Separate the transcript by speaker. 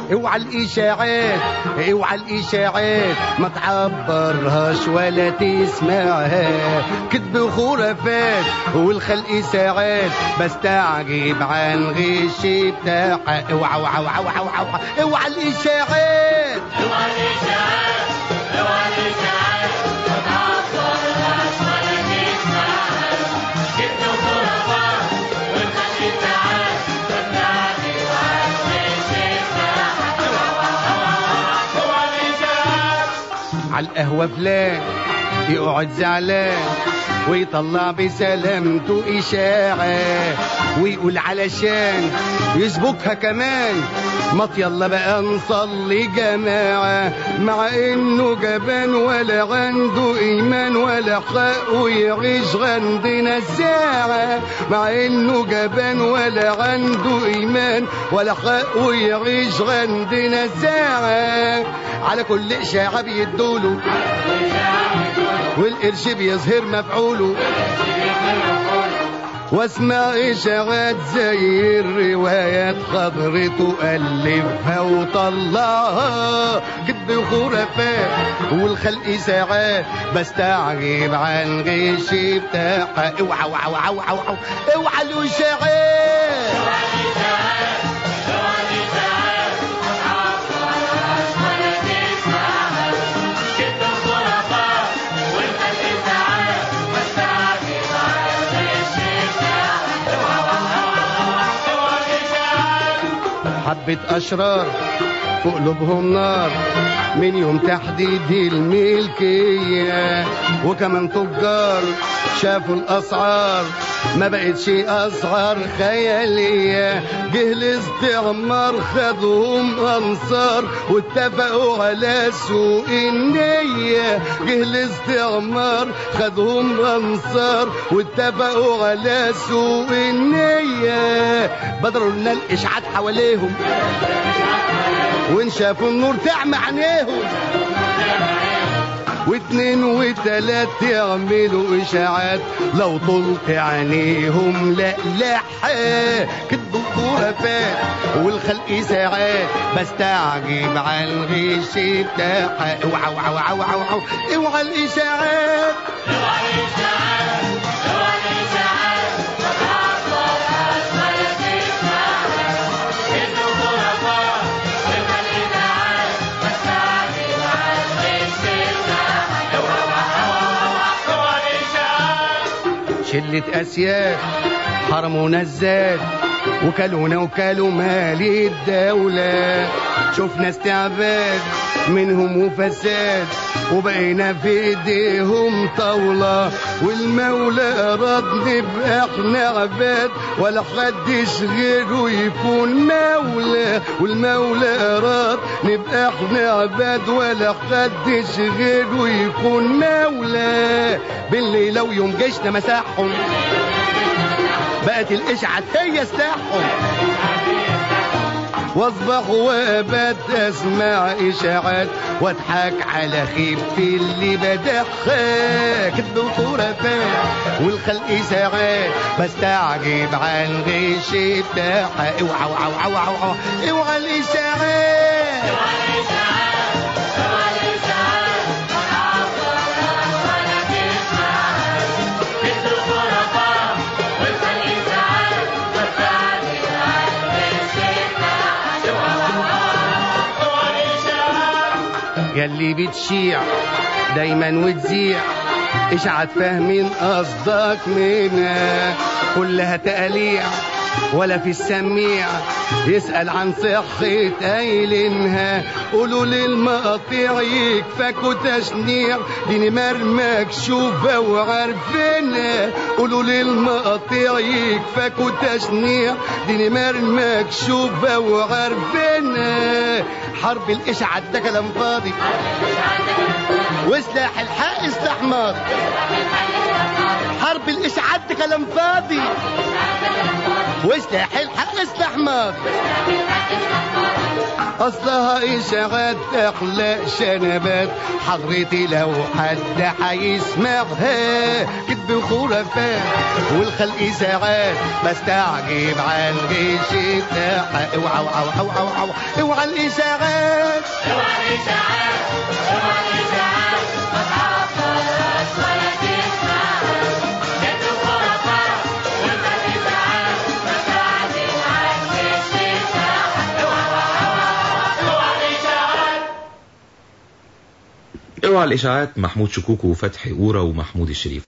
Speaker 1: اوعى الاشاعات اوعى الاشاعات ما تعبرهاش ولا تسمعها كذب وخرافات والخلق ساعات بستعجب عن غش بتاعها اوعى اوعى اوعى اوعى اوعى اوعى الاشاعات
Speaker 2: اوعى الاشاعات اوعى الاشاعات ما تعبرهاش ولا تسمعها كذب وخرافات والخلق ساعات بستعجب عن غش بتاعها اوعى الاشاعات
Speaker 1: على القهوة فلان يقعد زعلان ويطلع بسلامته إشاعة ويقول علشان يسبكها كمان ما يلا بقى نصلي جماعة مع انه جبان ولا عنده ايمان ولا حق ويعيش عندنا الساعة مع انه جبان ولا عنده ايمان ولا حق ويعيش عندنا الساعة على كل اشاعة بيدوله والقرش بيظهر مفعوله واسمع اشاعات زي الروايات حضرته الفها وطلعها كذب وخرافات والخلق ساعات بستعجب عن غش بتاعها اوعى اوعى اوعى اوعى اوعى اوعى الاشاعات حبة أشرار في قلوبهم نار من يوم تحديد الملكية وكمان تجار شافوا الأسعار ما بقتش أسعار خيالية جه الاستعمار خدهم أنصار واتفقوا على سوء النية جه الاستعمار خدهم أنصار واتفقوا على سوء النية بدروا لنا الإشعاعات حواليهم وإن شافوا النور تعمى عينيهم واتنين وتلات يعملوا اشاعات لو طلت عينيهم لا لا كذب وخرافات والخلق ساعات بستعجب على الغش بتاعها اوعى اوعى اوعى اوعى اوعى اوعى الاشاعات شلة أسياد حرمونا الزاد وكلونا وكلوا مال الدولة شفنا استعباد منهم وفساد وبقينا في ايديهم طاولة والمولى أراد نبقى احنا عباد ولا حدش غيره يكون مولى والمولى أراد نبقى احنا عباد ولا حدش غيره يكون مولى بالليل ويوم جيشنا مساحهم بقت الاشعاعات هي سلاحهم واصبح وابات اسمع اشاعات واضحك على خيبتي اللي بدخها كذب وخرافات والخلق ساعات بستعجب عن الغش بتاعها اوعى اوعى اوعى اوعى اوعى الاشاعات يلي بتشيع دايما وتذيع اشعت فاهمين قصدك منها كلها تقاليع ولا في السميع يسأل عن صحة قايلينها قولوا للمقاطيع يكفاكوا تشنيع دي نمر مكشوفة وعارفينها قولوا للمقاطيع يكفاكوا تشنيع دي نمر مكشوفة وعارفينها حرب الإشعاع ده كلام فاضي وسلاح الحق استحمار حرب الإشعاع ده كلام فاضي وسلاح الحق استحمار اصلها اشاعات اخلاق شنبات حضرتي لو حد حيسمعها كذب وخرافات والخلق ساعات بستعجب على الغش بتاعها اوعى اوعى اوعى اوعى اوعى اوعى الاشاعات
Speaker 2: اوعى الاشاعات اوعى الاشاعات ما تعطلهاش ولا تسمعها كذب وخرافات والخلق ساعات بستعجب على الغش بتاعها اوعى اوعى اوعى الاشاعات
Speaker 3: اوعى الاشاعات محمود شكوكو وفتحي قورة ومحمود الشريف